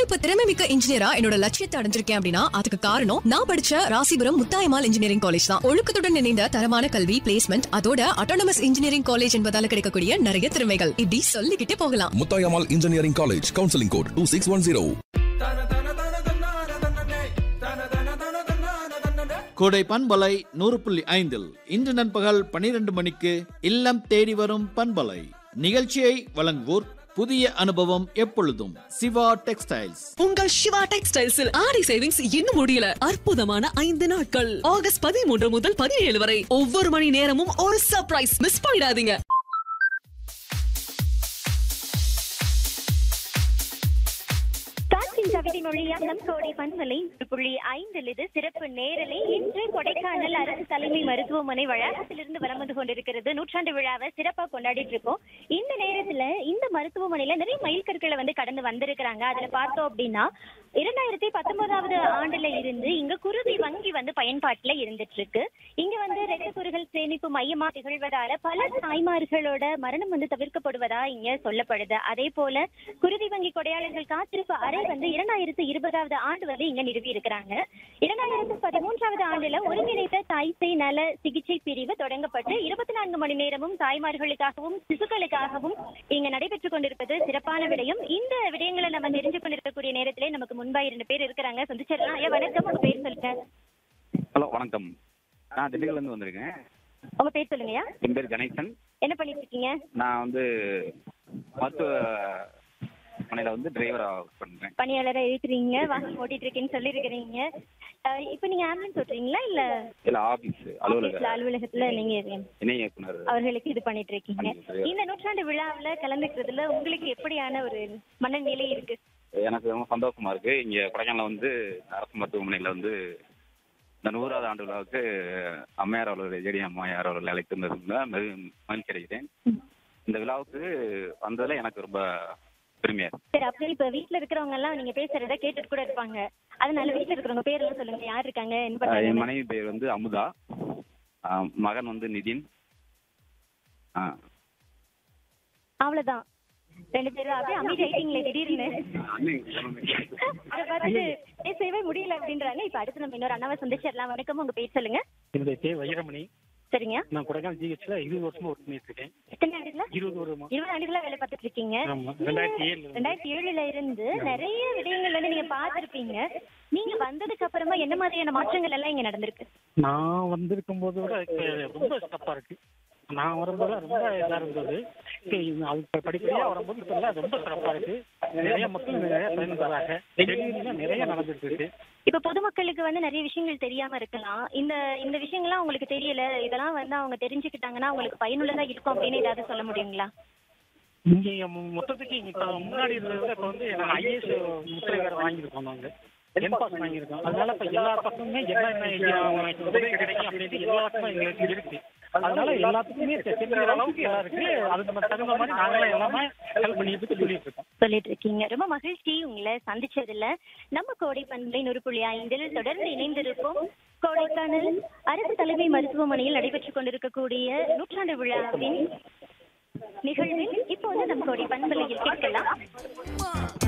இப்ப திறமை மிக்க இன்ஜினியரா என்னோட லட்சியத்தை அடைஞ்சிருக்கேன் அப்படின்னா அதுக்கு காரணம் நான் படிச்ச ராசிபுரம் முத்தாயமால் இன்ஜினியரிங் காலேஜ் தான் ஒழுக்கத்துடன் இணைந்த தரமான கல்வி பிளேஸ்மெண்ட் அதோட அட்டானமஸ் இன்ஜினியரிங் காலேஜ் என்பதால கிடைக்கக்கூடிய நிறைய திறமைகள் இப்படி சொல்லிக்கிட்டே போகலாம் Muthayammal engineering college counselling code two six one zero Kodai பண்பலை நூறு புள்ளி ஐந்தில் இன்று நண்பகல் பனிரெண்டு மணிக்கு இல்லம் தேடி வரும் பண்பலை நிகழ்ச்சியை வழங்குவோர் புதிய அனுபவம் எப்பொழுதும் சிவா டெக்ஸ்டைல்ஸ் உங்கள் சிவா டெக்ஸ்டைல்ஸில் ஆடி சேவிங்ஸ் இன்னும் முடியல அற்புதமான ஐந்து நாட்கள் ஆகஸ்ட் பதிமூன்று முதல் பதினேழு வரை ஒவ்வொரு மணி நேரமும் ஒரு சர்ப்ரைஸ் மிஸ் பண்ணிடாதீங்க காற்றின் கவிதை மொழியா நம் கோடை பண்பலை புள்ளி ஐந்தில் இது சிறப்பு நேரலை இன்று கொடைக்கானல் அரசு தலைமை மருத்துவமனை வளாகத்திலிருந்து வலம் வந்து கொண்டிருக்கிறது நூற்றாண்டு விழாவை சிறப்பா கொண்டாடிட்டு இருக்கோம் இந்த நேரத்துல இந்த மருத்துவமனையில நிறைய மைல்கற்களை வந்து கடந்து வந்திருக்கிறாங்க அதுல பார்த்தோம் அப்படின்னா இரண்டாயிரத்தி பத்தொன்பதாவது ஆண்டுல இருந்து இங்க குருதி வங்கி வந்து பயன்பாட்டுல இருந்துட்டு இருக்கு இங்க வந்து இரத்த குறுகள் சேமிப்பு மையமா திகழ்வதால பல தாய்மார்களோட மரணம் வந்து தவிர்க்கப்படுவதா இங்க சொல்லப்படுது அதே போல குருதி வங்கி கொடையாளர்கள் காத்திருப்பு அறை வந்து இரண்டாயிரத்து இருபதாவது ஆண்டு வந்து இங்க நிறுவி இருக்கிறாங்க இரண்டாயிரத்து பதிமூன்றாவது ஆண்டுல ஒருங்கிணைந்த தாய்சேய் நல சிகிச்சை பிரிவு தொடங்கப்பட்டு இருபத்தி நான்கு மணி நேரமும் தாய்மார்களுக்காகவும் சிசுக்களுக்காகவும் இங்க நடைபெற்றுக் கொண்டிருப்பது சிறப்பான விடயம் இந்த விடயங்களை நம்ம தெரிஞ்சு கொண்டிருக்கக்கூடிய நேரத்திலே நமக்கு முன்பா இரண்டு பேர் இருக்கிறாங்க சந்திச்சிடலாம் ஐயா வணக்கம் உங்க பேர் சொல்லுங்க ஹலோ வணக்கம் நான் திண்டுக்கல்ல இருந்து வந்திருக்கேன் உங்க பேர் சொல்லுங்கய்யா என் பேர் கணேசன் என்ன பண்ணிட்டு இருக்கீங்க நான் வந்து மருத்துவ மனையில வந்து டிரைவரா ஒர்க் பண்றேன் பணியாளரா இருக்கிறீங்க வாகனம் ஓட்டிட்டு இருக்கேன்னு சொல்லி இருக்கிறீங்க இப்ப நீங்க ஆம்புலன்ஸ் ஓட்டுறீங்களா இல்ல இல்ல ஆபீஸ் அலுவலக ஆபீஸ்ல அலுவலகத்துல நீங்க இணை இயக்குனர் அவர்களுக்கு இது பண்ணிட்டு இருக்கீங்க பண்ணிட்டு இந்த நூற்றாண்டு விழாவுல கலந்துக்கிறதுல உங்களுக்கு எப்படியான ஒரு மனநிலை இருக்கு எனக்கு ரொம்ப சந்தோஷமா இருக்கு இங்க கொடைக்கானல வந்து அரசு மருத்துவமனையில வந்து இந்த நூறாவது ஆண்டு விழாவுக்கு அம்மையார் அவர்கள் ஜெடி அம்மையார் அவர்கள் அழைத்து மகிழ்ச்சி அடைகிறேன் இந்த விழாவுக்கு வந்ததுல எனக்கு ரொம்ப பெருமையா இருக்கு சரி அப்படியே இப்ப வீட்ல இருக்கிறவங்க எல்லாம் நீங்க பேசுறத கேட்டுட்டு கூட இருப்பாங்க அதனால வீட்ல இருக்கிறவங்க பேர் எல்லாம் சொல்லுங்க யார் இருக்காங்க என்ன என் பண்றாங்க மனைவி பேர் வந்து அமுதா ஆஹ் மகன் வந்து நிதின் ஆஹ் அவ்வளவுதான் ரெண்டு பேரும் அப்படியே அமைதி ஆயிட்டீங்களே திடீர்னு அதை பார்த்துட்டு பேசவே முடியல அப்படின்றாங்க இப்ப அடுத்து நம்ம இன்னொரு அண்ணாவை சந்திச்சிடலாம் வணக்கம் உங்க பேர் சொல்லுங்க என்னுடைய பேர் வைரமணி சரிங்க நான் கொடைக்கானல் ஜிஹெச்ல இருபது வருஷமா ஒர்க் பண்ணிட்டு இருக்கேன் எத்தனை ஆண்டுகளா இருபது வருஷமா இருபது ஆண்டுகளா வேலை பார்த்துட்டு இருக்கீங்க ஆமா ரெண்டாயிரத்தி ஏழுல இருந்து. ரெண்டாயிரத்தி ஏழுல இருந்து நிறைய விடயங்கள் வந்து நீங்க பார்த்திருப்பீங்க நீங்க வந்ததுக்கு அப்புறமா என்ன மாதிரியான மாற்றங்கள் எல்லாம் இங்க நடந்திருக்கு நான் வந்திருக்கும் போது விட இப்ப ரொம்ப ஸ்டப்பா இருக்கு நான் வரும்போது ரொம்ப இதா இருந்தது இப்ப இது அது இப்ப படிப்படியா வரும்போது இப்ப எல்லாம் ரொம்ப சிறப்பா இருக்கு நிறைய மக்கள் நிறைய பயன் தராங்க டெலிவரியில நிறைய நடந்துட்டு இருக்கு இப்ப பொதுமக்களுக்கு வந்து நிறைய விஷயங்கள் தெரியாம இருக்கலாம் இந்த இந்த விஷயங்கள்லாம் உங்களுக்கு தெரியல இதெல்லாம் வந்து அவங்க தெரிஞ்சுக்கிட்டாங்கன்னா அவங்களுக்கு பயனுள்ளதா இருக்கும் அப்படின்னு ஏதாவது சொல்ல முடியுங்களா இங்க மொ- மொத்தத்துக்கு இப்ப முன்னாடி இருந்ததை விட இப்ப வந்து நாங்க ஐஏஎஸ் முத்திரை வேற வாங்கியிருக்கோம் நாங்க என் பாஸ் வாங்கியிருக்கோம் அதனால இப்ப எல்லா பக்கமுமே என்ன என்ன உதவி கிடைக்கும் அப்படின்ட்டு எல்லா பக்கமும் எங்களுக்கு இருக்கு அதனால எல்லாத்துக்குமே தெ- தெரிஞ்ச அளவுக்கு எல்லாம் இருக்கு அதுக்கு நம்ம தகுந்த மாதிரி நாங்களே எல்லாமே ஹெல்ப் பண்ணிட்டு சொல்லிட்டு இருக்கோம் சொல்லிட்டு இருக்கீங்க ரொம்ப மகிழ்ச்சி உங்களை சந்திச்சதுல நம்ம கோடை பண்பலை நூறு புள்ளி ஐந்தில் தொடர்ந்து இணைந்திருப்போம் கோடைக்கானல் அரசு தலைமை மருத்துவமனையில் நடைபெற்றுக் கொண்டிருக்கக்கூடிய நூற்றாண்டு விழாவின் நிகழ்வில் இப்போது நம் கோடை பண்பலையில் கேட்கலாம்